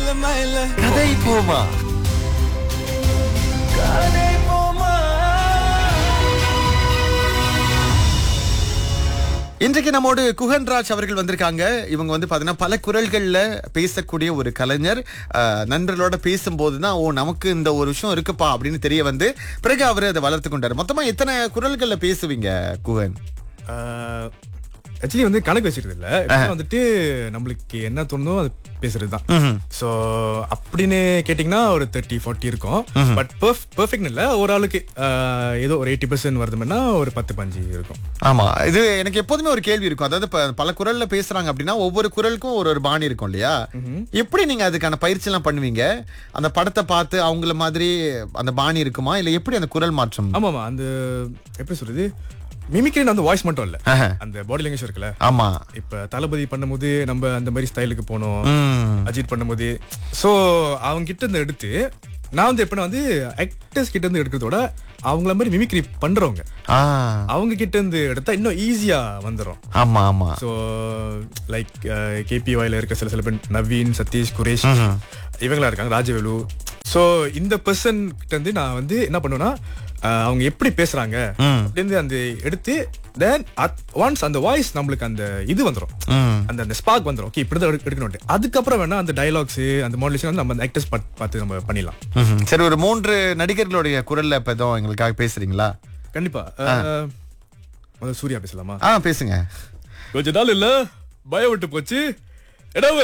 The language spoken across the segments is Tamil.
கதை போமா இன்றைக்கு நம்மோடு குகன்ராஜ் அவர்கள் வந்திருக்காங்க இவங்க வந்து பாத்தீங்கன்னா பல குரல்கள்ல பேசக்கூடிய ஒரு கலைஞர் அஹ், நண்பர்களோட பேசும்போது தான் ஓ நமக்கு இந்த ஒரு விஷயம் இருக்குப்பா அப்படின்னு தெரிய வந்து பிறகு அவர் அதை வளர்த்து கொண்டாரு மொத்தமா எத்தனை குரல்கள்ல பேசுவீங்க குகன் ஆக்சுவலி வந்து கணக்கு வச்சுக்கிறது இல்ல இப்ப வந்துட்டு நம்மளுக்கு என்ன தோணுதோ அது பேசுறது தான் ஸோ அப்படின்னு கேட்டிங்கன்னா ஒரு தேர்ட்டி ஃபார்ட்டி இருக்கும் பட் பெர்ஃபெக்ட் இல்ல ஒரு ஆளுக்கு ஆஹ், ஏதோ ஒரு எயிட்டி பர்சன்ட் வருதுன்னா ஒரு பத்து பஞ்சு இருக்கும் ஆமா இது எனக்கு எப்போதுமே ஒரு கேள்வி இருக்கும் அதாவது ப- பல குரல்ல பேசுறாங்க அப்படின்னா ஒவ்வொரு குரலுக்கும் ஒரு ஒரு பாணி இருக்கும் இல்லையா எப்படி நீங்க அதுக்கான பயிற்சி எல்லாம் பண்ணுவீங்க அந்த படத்தை பார்த்து அவங்கள மாதிரி அந்த பாணி இருக்குமா இல்ல எப்படி அந்த குரல் மாற்றம் ஆமாமா அந்த எப்படி சொல்றது மிமிக்ரின்னு அந்த வாய்ஸ் மட்டும் இல்ல ஆஹா. அந்த பாடி லாங்குவேஜ் இருக்குல்ல ஆமா இப்ப தளபதி பண்ணும்போது நம்ம அந்த மாதிரி ஸ்டைலுக்கு போனோம் ம். அஜித் பண்ணும்போது சோ அவங்க கிட்ட இருந்து எடுத்து நான் வந்து எப்படின்னா வந்து ஆக்டர்ஸ் கிட்ட இருந்து எடுக்கிறதோட அவங்கள மாதிரி மிமிக்ரி பண்றவங்க ஆ அவங்க கிட்ட இருந்து எடுத்தா இன்னும் ஈஸியா வந்துரும் ஆமா ஆமா ஸோ லைக் கேபிஒய்ல இருக்க சில சில பேர் நவீன் சதீஷ் குரேஷ் இவங்களா இருக்காங்க ராஜவேலு ஸோ இந்த பர்சன் கிட்ட இருந்து நான் வந்து என்ன பண்ணுவேன்னா அஹ், அவங்க எப்படி பேசுறாங்க அப்படின்னு அந்த எடுத்து தென் ஒன்ஸ் அந்த வாய்ஸ் நம்மளுக்கு அந்த இது வந்துரும் ம். அந்த அந்த ஸ்பார்க் வந்துரும் ஓகே இப்படி தான் எடுக்கணும் அதுக்கப்புறம் வேணா அந்த டயலாக்ஸ் அந்த மாடுலேஷன் வந்து நம்ம அந்த ஆக்டர்ஸ் பார்த்து நம்ம பண்ணிடலாம் ம்ஹும். சரி ஒரு மூன்று நடிகர்களுடைய குரல்ல இப்ப எதுவும் எங்களுக்காக பேசுறீங்களா கண்டிப்பா அஹ், முதல்ல சூர்யா பேசலாமா ஆ பேசுங்க கொஞ்ச நாள் இல்ல பயம் விட்டு போச்சு எடாவ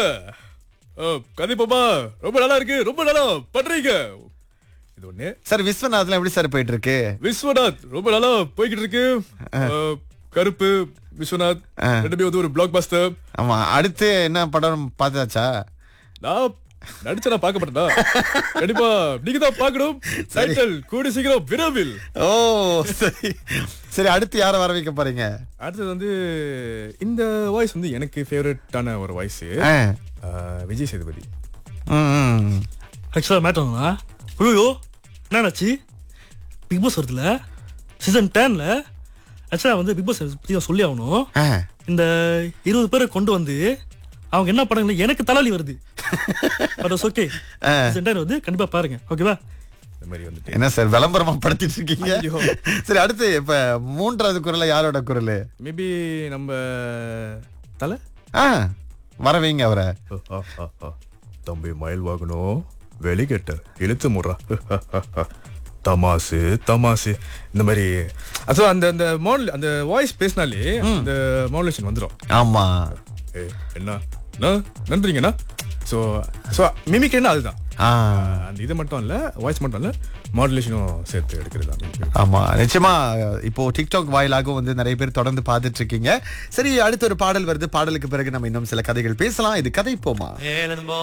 கதிப்பமா ரொம்ப நல்லா இருக்கு ரொம்ப நல்லா பண்றீங்க இது ஒண்ணு சார் விஸ்வநாத்லாம் எப்படி சார் போயிட்டு இருக்கு விஸ்வநாத் ரொம்ப நல்லா போய்கிட்டு இருக்கு அஹ், கருப்பு விஸ்வநாத் ரெண்டுமே வந்து ஒரு பிளாக் பஸ்டர் ஆமா அடுத்து என்ன படம் பார்த்தாச்சா நான் நடிச்ச நான் பார்க்க மாட்டேனா கண்டிப்பா நீங்க தான் பார்க்கணும் டைட்டில் கூடி சீக்கிரம் விரைவில் ஓ சரி சரி அடுத்து யாரை வர வைக்க போறீங்க அடுத்தது வந்து இந்த வாய்ஸ் வந்து எனக்கு ஃபேவரட்டான ஒரு வாய்ஸ் ஆ. விஜய் சேதுபதி ம், ம். ஆக்சுவலாக மேட்டர்னா ஐயோ என்னாச்சு பிக் பாஸ் வருதுல சீசன் டென்ல ஆக்சுவலாக வந்து பிக் பாஸ் பற்றி நான் சொல்லி ஆகணும் ஆ. இந்த இருபது பேரை கொண்டு வந்து அவங்க என்ன படங்கள் எனக்கு தலைவலி வருது பட் ஓகே சீசன் டென் வந்து கண்டிப்பாக பாருங்க ஓகேவா இந்த மாதிரி வந்துட்டு என்ன சார் விளம்பரமா படுத்திட்டு இருக்கீங்க ஐயோ. சரி அடுத்து இப்ப மூன்றாவது குரல்ல யாரோட குரல் மேபி நம்ம தலை ஆ வர வைங்க அவரை தம்பி மயில் வாங்கணும் வெளிக்கட்ட இழுத்து முறா தமாசு தமாசு இந்த மாதிரி அசோ அந்த அந்த மாடல் அந்த வாய்ஸ் பேசினாலே அந்த மாடுலேஷன் வந்துடும் ஆமா ஏ என்ன அண்ணா, நன்றிங்கண்ணா ஸோ ஸோ மிமிக்ரின்னா அதுதான் ஆ அந்த இது மட்டும் இல்ல வாய்ஸ் மட்டும் இல்ல மாடுலேஷனும் சேர்த்து எடுக்கிறது தான் ஆமா நிச்சயமா இப்போ டிக்டாக் வாயிலாகவும் வந்து நிறைய பேர் தொடர்ந்து பார்த்துட்டு இருக்கீங்க சரி அடுத்து ஒரு பாடல் வருது பாடலுக்கு பிறகு நம்ம இன்னும் சில கதைகள் பேசலாம் இது கதை போமா